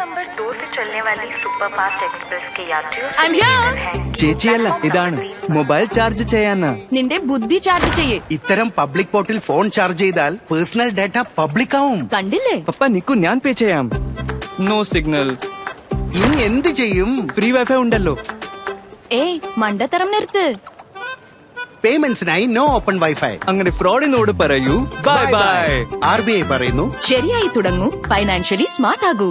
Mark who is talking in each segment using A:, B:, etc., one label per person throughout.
A: Number दो से चलने वाली सुपर फास्ट एक्सप्रेस के यात्रियों से
B: I'm here.
A: निवेदन है कि
C: ചേച്ചിയല്ല
A: प्लेटफॉर्म
C: ഇതാണ്
A: नंबर तीन
C: മൊബൈൽ ചാർജ് ചെയ്യാനാ
B: നിന്റെ ബുദ്ധി ചാർജ് ചെയ്യേ
D: ഇത്തരം പബ്ലിക് പോർട്ടിൽ ഫോൺ ചാർജ് ചെയ്താൽ പേഴ്സണൽ ഡാറ്റ പബ്ലിക് ആവും
B: കണ്ടില്ലേ
C: പപ്പ നിക്കു ഞാൻ പേ ചെയ്യാം നോ സിഗ്നൽ
D: ഇനി എന്ത് ചെയ്യും
C: ഫ്രീ വൈഫൈ ഉണ്ടല്ലോ
B: ഏയ് മണ്ടത്തരം നിർത്ത്
D: പേയ്മെന്റ്സിനായി നോ ഓപ്പൺ വൈഫൈ
C: അങ്ങനെ ഫ്രോഡിനോട് പറയൂ bye bye
D: R B I പറയുന്നു
B: ശരിയായി തുടങ്ങൂ ഫൈനാൻഷ്യലി സ്മാർട്ട് ആകൂ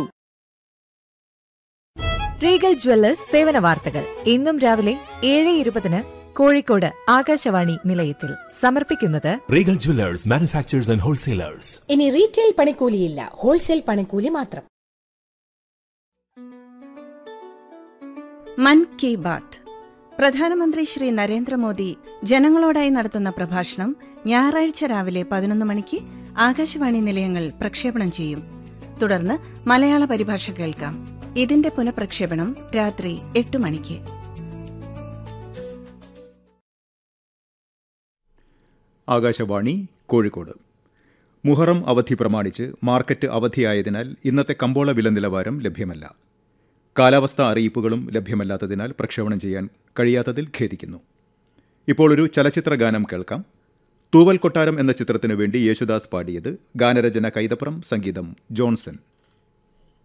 E: റീഗൽ ജ്വല്ലേഴ്സ് സേവന വാർത്തകൾ ഇന്നും രാവിലെ ഏഴ് ഇരുപതിന് കോഴിക്കോട് ആകാശവാണി നിലയത്തിൽ സമർപ്പിക്കുന്നത്
F: Regal Jewelers, manufacturers and wholesalers.
G: ഇനി റീറ്റെയിൽ പണിക്കൂലിയില്ല ഹോൾസെയിൽ പണിക്കൂലി മാത്രം
H: മൻ കി ബാത്ത് പ്രധാനമന്ത്രി ശ്രീ നരേന്ദ്രമോദി ജനങ്ങളോടായി നടത്തുന്ന പ്രഭാഷണം ഞായറാഴ്ച രാവിലെ പതിനൊന്ന് മണിക്ക് ആകാശവാണി നിലയങ്ങൾ പ്രക്ഷേപണം ചെയ്യും തുടർന്ന് മലയാള പരിഭാഷ കേൾക്കാം ഇതിന്റെ പുനഃപ്രക്ഷേപണം രാത്രി എട്ട് മണിക്ക്
I: ആകാശവാണി കോഴിക്കോട് മുഹറം അവധി പ്രമാണിച്ച് മാർക്കറ്റ് അവധിയായതിനാൽ ഇന്നത്തെ കമ്പോള വില നിലവാരം ലഭ്യമല്ല കാലാവസ്ഥാ അറിയിപ്പുകളും ലഭ്യമല്ലാത്തതിനാൽ പ്രക്ഷേപണം ചെയ്യാൻ കഴിയാത്തതിൽ ഖേദിക്കുന്നു ഇപ്പോൾ ഒരു ചലച്ചിത്ര ഗാനം കേൾക്കാം തൂവൽ കൊട്ടാരം എന്ന ചിത്രത്തിനു വേണ്ടി യേശുദാസ് പാടിയത് ഗാനരചന കൈതപ്രം സംഗീതം ജോൺസൺ